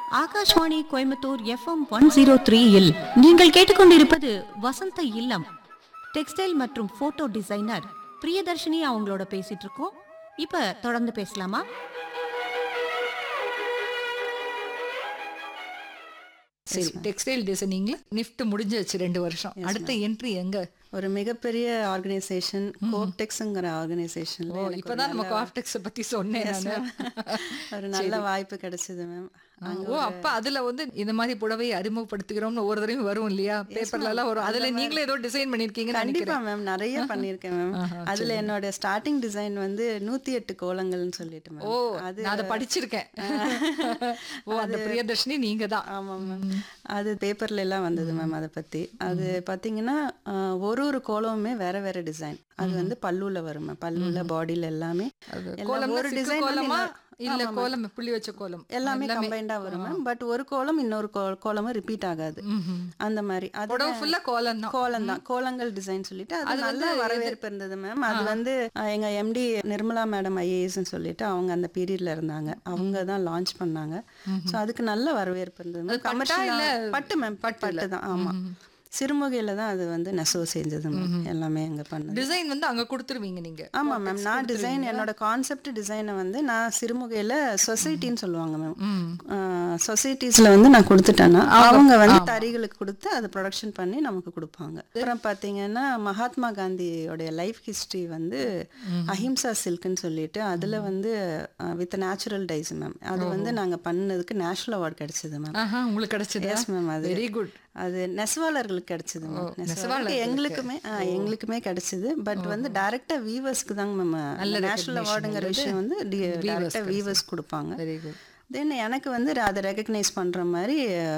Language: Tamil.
Akashvani Coimbatore FM one zero த்ரீயில் நீங்கள் கேட்டுக்கொண்டிருப்பது வசந்த இல்லம் டெக்ஸ்டைல் மற்றும் போட்டோ டிசைனர் பிரியதர்ஷினி அவங்களோட பேசிட்டு இருக்கோம் இப்ப தொடர்ந்து பேசலாமா சரி டெக்ஸ்டைல் டிசைனிங்ல நிஃப்ட் முடிஞ்சிருச்சு ரெண்டு வருஷம் அடுத்த என்ட்ரி எங்க ஒரு மிகப்பெரிய ஆர்கனைசேஷன் கோப்டெக்ஸ்ங்கிற ஆர்கனைசேஷன்ல ஓ இப்பதான் நம்ம காப்டெக்ஸ் பத்தி சொன்னேன் நானு. ஒரு நல்ல வாய்ப்பு கிடைச்சது மேம் ஓ அப்ப அதுல வந்து இந்த மாதிரி புடவையை அறிமுகப்படுத்துகிறோம்னு ஒவ்வொரு தடவையும் வரும் இல்லையா பேப்பர்ல எல்லாம் வரும் அதுல நீங்களே ஏதோ டிசைன் பண்ணிருக்கீங்கன்னு கண்டிப்பா நினைக்கிறேன் மேம் நிறைய பண்ணிருக்கேன் மேம் அதுல என்னோட ஸ்டார்டிங் டிசைன் வந்து நூத்தி எட்டு கோலங்கள்னு சொல்லிட்டு மேம் ஓ நான் அதை படிச்சிருக்கேன் ஓ அந்த பிரியதர்ஷினி நீங்க தான் ஆமா மேம் அது பேப்பர்ல எல்லாம் வந்தது மேம் அதை பத்தி அது பாத்தீங்கன்னா ஆஹ், ஒரு ஒரு கோலமுமே வேற வேற டிசைன் அது வந்து பல்லுல வரும் மேம் பல்லுல பாடியில எல்லாமே எல்லாம் கோலம் ஒரு ஒரு டிசைன் கோலமா இல்ல கோலம் புள்ளி வச்ச கோலம் எல்லாமே கம்பைண்டா வரும் மேம் பட் ஒரு கோலம் இன்னொரு கோ- கோலமும் ரிப்பீட் ஆகாது அந்த மாதிரி அது புடவை ஃபுல்லா கோலம் தான் கோலம் தான் கோலங்கள் டிசைன் சொல்லிட்டு அது நல்ல வரவேற்பு இருந்தது மேம் அது வந்து அஹ், எங்க எம்டி நிர்மலா மேடம் ஐஏஎஸ்ன்னு சொல்லிட்டு அவங்க அந்த பீரியட்ல இருந்தாங்க அவங்க தான் லான்ச் பண்ணாங்க சோ அதுக்கு நல்ல வரவேற்பு இருந்தது மேம் கமர்ஷியல் பட்டு மேம் பட்டு தான் ஆமா சிறுமுகையில தான் அது வந்து நெசவு செஞ்சது மேம் எல்லாமே அங்க பண்ணது டிசைன் வந்து அங்க கொடுத்துருவீங்க நீங்க ஆமா மேம் நான் டிசைன் என்னோட கான்செப்ட் டிசைனை வந்து நான் சிறுமுகையில சொசைட்டின்னு சொல்லுவாங்க மேம் சொசைட்டிஸ்ல வந்து நான் கொடுத்துட்டேன்னா அவங்க வந்து தறிகளுக்கு கொடுத்து அதை ப்ரொடக்ஷன் பண்ணி நமக்கு கொடுப்பாங்க அப்புறம் பாத்தீங்கன்னா மகாத்மா காந்தியோடைய லைஃப் ஹிஸ்டரி வந்து அஹிம்சா சில்க்னு சொல்லிட்டு அதுல வந்து வித் நேச்சுரல் டைஸ் மேம் அது வந்து நாங்க பண்ணதுக்கு நேஷனல் அவார்ட் கிடைச்சது மேம் ஆஹா உங்களுக்கு கிடைச்சது எஸ் மேம் அது வெரி குட் அது நெசவாளர்களுக்கு கிடைச்சது மேம் நெசவாளருக்கு எங்களுக்குமே ஆ, எங்களுக்குமே கிடைச்சது பட் வந்து டைரக்டா வீவர்ஸ்க்கு தாங்க மேம் நேஷனல் அவார்டுங்கிற விஷயம் வந்து டைரக்டா வீவர்ஸ் கொடுப்பாங்க வெரி குட் தென் எனக்கு வந்து அதை ரெகக்னைஸ் பண்ற மாதிரி